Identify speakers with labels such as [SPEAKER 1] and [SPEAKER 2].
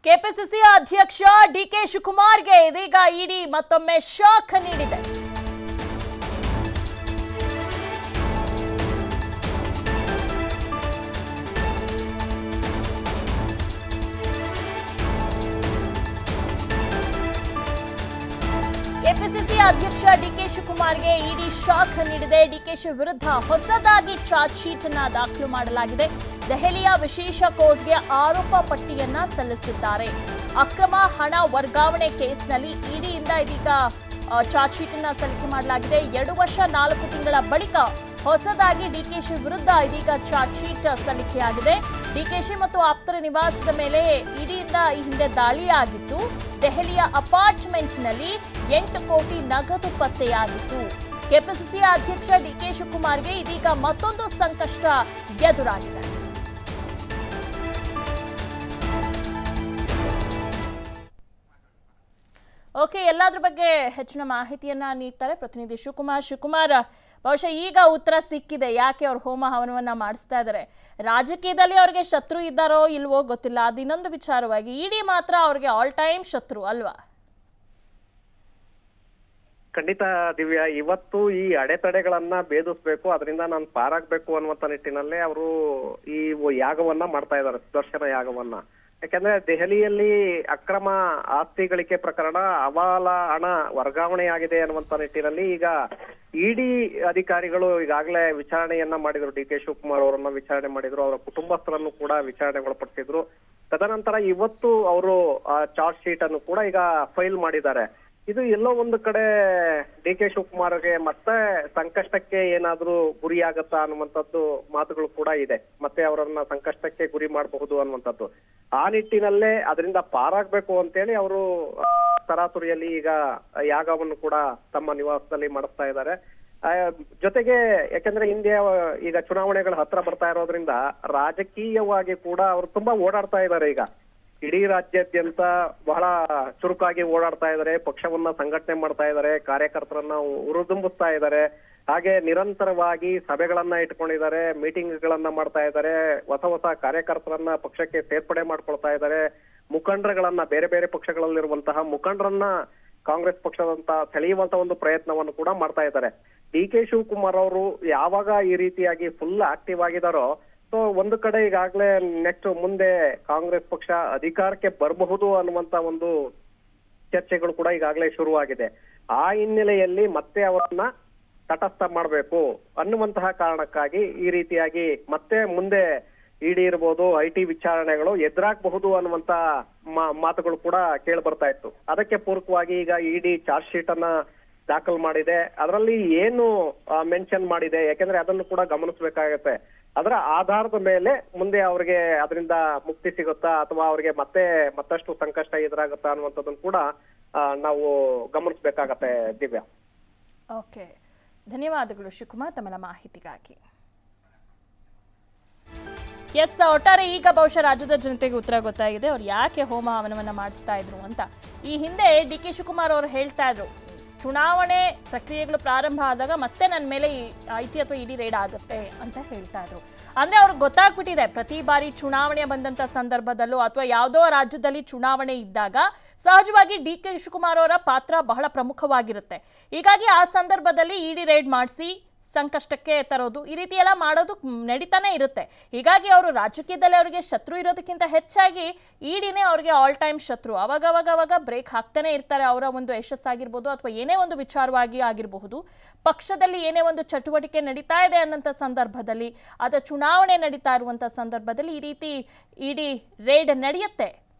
[SPEAKER 1] KPCC ಅಧ್ಯಕ್ಷ DK ಶಿವಕುಮಾರ್ಗೆ ಇದೀಗ ಇಡಿ ಮತ್ತೊಮ್ಮೆ ಶಾಕ್ ನೀಡಿದೆ ಕೆಪಿಸಿಸಿ ಅಧ್ಯಕ್ಷ ಡಿಕೆ ಶಿವಕುಮಾರ್ಗೆ ಇಡಿ ಶಾಕ್ ನೀಡಿದೆ ಡಿಕೆಶಿ ವಿರುದ್ಧ ಹೊಸದಾಗಿ ಚಾರ್ಜ್ ಶೀಟ್ ಅನ್ನ ದಾಖಲು ಮಾಡಲಾಗಿದೆ ದೆಹಲಿಯ ವಿಶೇಷ ಕೋರ್ಟ್ಗೆ ಆರೋಪ ಪಟ್ಟಿಯನ್ನ ಸಲ್ಲಿಸಿದ್ದಾರೆ ಅಕ್ರಮ ಹಣ ವರ್ಗಾವಣೆ ಕೇಸ್ನಲ್ಲಿ ಇಡಿಯಿಂದ ಇದೀಗ ಆ, ಚಾರ್ಜ್ ಶೀಟ್ ಅನ್ನ ಸಲ್ಲಿಕೆ ಮಾಡಲಾಗಿದೆ ಎರಡು ವರ್ಷ ನಾಲ್ಕು ತಿಂಗಳ ಬಳಿಕ ಹೊಸದಾಗಿ ಡಿಕೆಶಿ ವಿರುದ್ಧ ಇದೀಗ ಚಾರ್ಜ್ ಶೀಟ್ ಸಲ್ಲಿಕೆಯಾಗಿದೆ ಡಿಕೆಶಿ ಮತ್ತು ಆಪ್ತರ ನಿವಾಸದ ಮೇಲೆ ಇಡಿಯಿಂದ ಈ ಹಿಂದೆ ದಾಳಿಯಾಗಿತ್ತು ದೆಹಲಿಯ ಅಪಾರ್ಟ್ಮೆಂಟ್ನಲ್ಲಿ ಎಂಟು ಕೋಟಿ ನಗದು ಪತ್ತೆಯಾಗಿತ್ತು ಕೆಪಿಸಿಸಿ ಅಧ್ಯಕ್ಷ ಡಿಕೆ ಶಿವಕುಮಾರ್ಗೆ ಇದೀಗ ಮತ್ತೊಂದು ಸಂಕಷ್ಟ ಎದುರಾಗಿದೆ ಓಕೆ ಎಲ್ಲಾದ್ರ ಬಗ್ಗೆ ಹೆಚ್ಚಿನ ಮಾಹಿತಿಯನ್ನ ನೀಡ್ತಾರೆ ಪ್ರತಿನಿಧಿ ಶಿವಕುಮಾರ್ ಶಿವಕುಮಾರ್ ಬಹುಶಃ ಈಗ ಉತ್ತರ ಸಿಕ್ಕಿದೆ ಯಾಕೆ ಅವ್ರು ಹೋಮ ಹವನವನ್ನ ಮಾಡಿಸ್ತಾ ಇದ್ದಾರೆ ರಾಜಕೀಯದಲ್ಲಿ ಅವ್ರಿಗೆ ಶತ್ರು ಇದ್ದಾರೋ ಇಲ್ವೋ ಗೊತ್ತಿಲ್ಲ ಅದು ಇನ್ನೊಂದು ವಿಚಾರವಾಗಿ ಇಡೀ ಮಾತ್ರ ಅವ್ರಿಗೆ ಆಲ್ ಟೈಮ್ ಶತ್ರು ಅಲ್ವಾ
[SPEAKER 2] ಖಂಡಿತ ದಿವ್ಯಾ ಇವತ್ತು ಈ ಅಡೆತಡೆಗಳನ್ನ ಭೇದಿಸ್ಬೇಕು ಅದರಿಂದ ನಾನು ಪಾರಾಗ್ಬೇಕು ಅನ್ನುವಂತ ನಿಟ್ಟಿನಲ್ಲೇ ಅವರು ಈ ಯಾಗವನ್ನ ಮಾಡ್ತಾ ಇದ್ದಾರೆ ಸುದರ್ಶನ ಯಾಗವನ್ನ ಯಾಕಂದ್ರೆ ದೆಹಲಿಯಲ್ಲಿ ಅಕ್ರಮ ಆಸ್ತಿ ಗಳಿಕೆ ಪ್ರಕರಣ ಅವಾಲ ಹಣ ವರ್ಗಾವಣೆಯಾಗಿದೆ ಅನ್ನುವಂತ ನಿಟ್ಟಿನಲ್ಲಿ ಈಗ ಇಡಿ ಅಧಿಕಾರಿಗಳು ಈಗಾಗಲೇ ವಿಚಾರಣೆಯನ್ನ ಮಾಡಿದ್ರು ಡಿ ಕೆ ಶಿವಕುಮಾರ್ ಅವರನ್ನ ವಿಚಾರಣೆ ಮಾಡಿದ್ರು ಅವರ ಕುಟುಂಬಸ್ಥರನ್ನು ಕೂಡ ವಿಚಾರಣೆಗೊಳಪಡಿಸಿದ್ರು ತದನಂತರ ಇವತ್ತು ಅವರು ಚಾರ್ಜ್ ಶೀಟ್ ಅನ್ನು ಕೂಡ ಈಗ ಫೈಲ್ ಮಾಡಿದ್ದಾರೆ ಇದು ಎಲ್ಲೋ ಒಂದು ಕಡೆ ಡಿ ಕೆ ಶಿವಕುಮಾರ್ಗೆ ಮತ್ತೆ ಸಂಕಷ್ಟಕ್ಕೆ ಏನಾದ್ರೂ ಗುರಿಯಾಗತ್ತಾ ಅನ್ನುವಂಥದ್ದು ಮಾತುಗಳು ಕೂಡ ಇದೆ ಮತ್ತೆ ಅವರನ್ನ ಸಂಕಷ್ಟಕ್ಕೆ ಗುರಿ ಮಾಡಬಹುದು ಅನ್ನುವಂಥದ್ದು ಆ ನಿಟ್ಟಿನಲ್ಲೇ ಅದರಿಂದ ಪಾರಾಗ್ಬೇಕು ಅಂತೇಳಿ ಅವರು ತರಾತುರಿಯಲ್ಲಿ ಈಗ ಯಾಗವನ್ನು ಕೂಡ ತಮ್ಮ ನಿವಾಸದಲ್ಲಿ ಮಾಡಿಸ್ತಾ ಇದ್ದಾರೆ ಆ, ಜೊತೆಗೆ ಯಾಕಂದ್ರೆ ಹಿಂದೆ ಈಗ ಚುನಾವಣೆಗಳು ಹತ್ರ ಬರ್ತಾ ಇರೋದ್ರಿಂದ ರಾಜಕೀಯವಾಗಿ ಕೂಡ ಅವರು ತುಂಬಾ ಓಡಾಡ್ತಾ ಇದ್ದಾರೆ ಈಗ ಇಡೀ ರಾಜ್ಯಾದ್ಯಂತ ಬಹಳ ಚುರುಕಾಗಿ ಓಡಾಡ್ತಾ ಇದ್ದಾರೆ ಪಕ್ಷವನ್ನ ಸಂಘಟನೆ ಮಾಡ್ತಾ ಇದ್ದಾರೆ ಕಾರ್ಯಕರ್ತರನ್ನ ಉರುದುಂಬಿಸ್ತಾ ಇದ್ದಾರೆ ಹಾಗೆ ನಿರಂತರವಾಗಿ ಸಭೆಗಳನ್ನ ಇಟ್ಕೊಂಡಿದ್ದಾರೆ ಮೀಟಿಂಗ್ ಗಳನ್ನ ಮಾಡ್ತಾ ಇದ್ದಾರೆ ಹೊಸ ಹೊಸ ಕಾರ್ಯಕರ್ತರನ್ನ ಪಕ್ಷಕ್ಕೆ ಸೇರ್ಪಡೆ ಮಾಡ್ಕೊಳ್ತಾ ಇದ್ದಾರೆ ಮುಖಂಡರುಗಳನ್ನ ಬೇರೆ ಬೇರೆ ಪಕ್ಷಗಳಲ್ಲಿರುವಂತಹ ಮುಖಂಡರನ್ನ ಕಾಂಗ್ರೆಸ್ ಪಕ್ಷದಂತ ಸೆಳೆಯುವಂತ ಒಂದು ಪ್ರಯತ್ನವನ್ನು ಕೂಡ ಮಾಡ್ತಾ ಇದ್ದಾರೆ ಡಿ ಕೆ ಶಿವಕುಮಾರ್ ಅವರು ಯಾವಾಗ ಈ ರೀತಿಯಾಗಿ ಫುಲ್ ಆಕ್ಟಿವ್ ಆಗಿದಾರೋ ಸೊ ಒಂದು ಕಡೆ ಈಗಾಗಲೇ ನೆಕ್ಸ್ಟ್ ಮುಂದೆ ಕಾಂಗ್ರೆಸ್ ಪಕ್ಷ ಅಧಿಕಾರಕ್ಕೆ ಬರಬಹುದು ಅನ್ನುವಂತ ಒಂದು ಚರ್ಚೆಗಳು ಕೂಡ ಈಗಾಗಲೇ ಶುರುವಾಗಿದೆ ಆ ಹಿನ್ನೆಲೆಯಲ್ಲಿ ಮತ್ತೆ ಅವರನ್ನ ತಟಸ್ಥ ಮಾಡಬೇಕು ಅನ್ನುವಂತಹ ಕಾರಣಕ್ಕಾಗಿ ಈ ರೀತಿಯಾಗಿ ಮತ್ತೆ ಮುಂದೆ ಇಡಿ ಇರ್ಬೋದು ಐ ಟಿ ವಿಚಾರಣೆಗಳು ಎದುರಾಗಬಹುದು ಅನ್ನುವಂತ ಮಾ- ಮಾತುಗಳು ಕೂಡ ಕೇಳಿ ಬರ್ತಾ ಇತ್ತು ಅದಕ್ಕೆ ಪೂರಕವಾಗಿ ಈಗ ಇಡಿ ಚಾರ್ಜ್ ಶೀಟ್ ಅನ್ನ ದಾಖಲು ಮಾಡಿದೆ ಅದರಲ್ಲಿ ಏನು ಮೆನ್ಷನ್ ಮಾಡಿದೆ ಯಾಕಂದ್ರೆ ಅದನ್ನು ಕೂಡ ಗಮನಿಸಬೇಕಾಗತ್ತೆ ಅದರ ಆಧಾರದ ಮೇಲೆ ಮುಂದೆ ಅವ್ರಿಗೆ ಅದರಿಂದ ಮುಕ್ತಿ ಸಿಗುತ್ತಾ ಅಥವಾ ಅವ್ರಿಗೆ ಮತ್ತೆ ಮತ್ತಷ್ಟು ಸಂಕಷ್ಟ ಎದುರಾಗುತ್ತಾ ಅನ್ನುವಂಥದ್ದನ್ನು ಕೂಡ ಆ, ನಾವು ಗಮನಿಸಬೇಕಾಗತ್ತೆ ದಿವ್ಯಾ
[SPEAKER 1] ಓಕೆ ಧನ್ಯವಾದಗಳು ಶಿವಕುಮಾರ್ ತಮ್ಮ ಮಾಹಿತಿಗಾಗಿ ಎಸ್ ಒಟ್ಟಾರೆ ಈಗ ಬಹುಶಃ ರಾಜ್ಯದ ಜನತೆಗೆ ಉತ್ತರ ಗೊತ್ತಾಗಿದೆ ಅವ್ರು ಯಾಕೆ ಹೋಮ ಹವನವನ್ನ ಮಾಡಿಸ್ತಾ ಇದ್ರು ಅಂತ ಈ ಹಿಂದೆ ಡಿ ಕೆ ಶಿವಕುಮಾರ್ ಅವರು ಹೇಳ್ತಾ ಇದ್ರು ಚುನಾವಣೆ ಪ್ರಕ್ರಿಯೆಗಳು ಪ್ರಾರಂಭ ಆದಾಗ ಮತ್ತೆ ನನ್ನ ಮೇಲೆ ಐ ಟಿ ಅಥವಾ ಇಡಿ ರೇಡ್ ಆಗುತ್ತೆ ಅಂತ ಹೇಳ್ತಾ ಇದ್ರು ಅಂದ್ರೆ ಅವ್ರಿಗೆ ಗೊತ್ತಾಗ್ಬಿಟ್ಟಿದೆ ಪ್ರತಿ ಬಾರಿ ಚುನಾವಣೆ ಬಂದಂತ ಸಂದರ್ಭದಲ್ಲೂ ಅಥವಾ ಯಾವುದೋ ರಾಜ್ಯದಲ್ಲಿ ಚುನಾವಣೆ ಇದ್ದಾಗ ಸಹಜವಾಗಿ ಡಿ ಕೆ ಶಿವಕುಮಾರ್ ಅವರ ಪಾತ್ರ ಬಹಳ ಪ್ರಮುಖವಾಗಿರುತ್ತೆ ಹೀಗಾಗಿ ಆ ಸಂದರ್ಭದಲ್ಲಿ ಇಡಿ ರೇಡ್ ಮಾಡಿಸಿ ಸಂಕಷ್ಟಕ್ಕೆ ತರೋದು ಈ ರೀತಿ ಎಲ್ಲ ಮಾಡೋದು ನಡೀತಾನೆ ಇರುತ್ತೆ ಹೀಗಾಗಿ ಅವರು ರಾಜಕೀಯದಲ್ಲಿ ಅವರಿಗೆ ಶತ್ರು ಇರೋದಕ್ಕಿಂತ ಹೆಚ್ಚಾಗಿ ಇಡಿನೇ ಅವ್ರಿಗೆ ಆಲ್ ಟೈಮ್ ಶತ್ರು ಅವಾಗ ಅವಾಗ ಅವಾಗ ಬ್ರೇಕ್ ಹಾಕ್ತಾನೆ ಇರ್ತಾರೆ ಅವರ ಒಂದು ಯಶಸ್ಸಾಗಿರ್ಬೋದು ಅಥವಾ ಏನೇ ಒಂದು ವಿಚಾರವಾಗಿ ಆಗಿರಬಹುದು ಪಕ್ಷದಲ್ಲಿ ಏನೇ ಒಂದು ಚಟುವಟಿಕೆ ನಡೀತಾ ಇದೆ ಅನ್ನೋಂಥ ಸಂದರ್ಭದಲ್ಲಿ ಅಥವಾ ಚುನಾವಣೆ ನಡೀತಾ ಇರುವಂಥ ಸಂದರ್ಭದಲ್ಲಿ ಈ ರೀತಿ ಇಡಿ ರೇಡ್ ನಡೆಯುತ್ತೆ